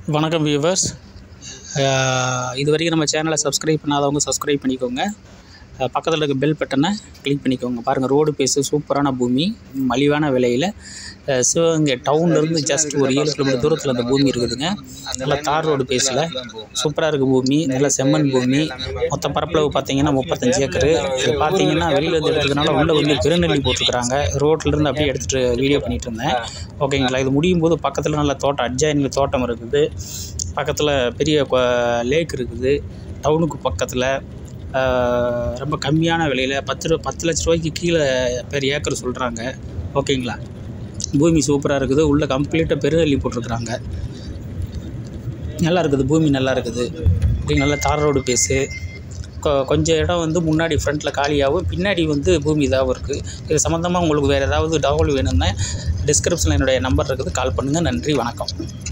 வணக்கம் வியூவர்ஸ் இது வரைக்கும் நம்ம சேனலை சப்ஸ்கிரைப் பண்ணாதவங்க சப்ஸ்கிரைப் பண்ணிக்கோங்க அஹ் பக்கத்தில் இருக்க பெல் பட்டனை கிளிக் பண்ணிக்கோங்க பாருங்கள் ரோடு பேஸு சூப்பரான பூமி மலிவான விலையில் அஹ் சிவகங்கை டவுன்லேருந்து ஜஸ்ட் ஒரு ஏழு கிலோமீட்டர் தூரத்தில் அந்த பூமி இருக்குதுங்க நல்லா தார் ரோடு பேஸில் சூப்பராக இருக்குது பூமி நல்ல செம்மண் பூமி மொத்த பரப்பளவு பார்த்தீங்கன்னா முப்பத்தஞ்சு ஏக்கரு இது பார்த்தீங்கன்னா வெளியிலேருந்து எடுத்ததுனால உள்ளே வந்து பெருநெல்லி போட்டிருக்கிறாங்க ரோட்லேருந்து அப்படியே எடுத்துகிட்டு வீடியோ பண்ணிகிட்டு இருந்தேன் ஓகேங்களா இது முடியும் போது பக்கத்தில் நல்ல தோட்டம் அட்ஜாயினில் தோட்டம் இருக்குது பக்கத்தில் பெரிய லேக் இருக்குது டவுனுக்கு பக்கத்தில் ரொம்ப கம்மியான விலையில் பத்து ரூபா பத்து லட்ச ரூபாய்க்கு கீழே பெர் ஏக்கர் சொல்கிறாங்க ஓகேங்களா பூமி சூப்பராக இருக்குது உள்ளே கம்ப்ளீட்டாக பெருநெல்லி போட்டிருக்குறாங்க நல்லா இருக்குது பூமி நல்லா இருக்குது இப்படி நல்லா தார் ரோடு பேஸு கொ கொஞ்சம் இடம் வந்து முன்னாடி ஃப்ரண்ட்டில் காலியாகவும் பின்னாடி வந்து பூமி இதாகவும் இருக்குது இது சம்மந்தமாக உங்களுக்கு வேறு ஏதாவது தகவல் வேணும்னா டிஸ்கிரிப்ஷனில் என்னுடைய நம்பர் இருக்குது கால் பண்ணுங்கள் நன்றி வணக்கம்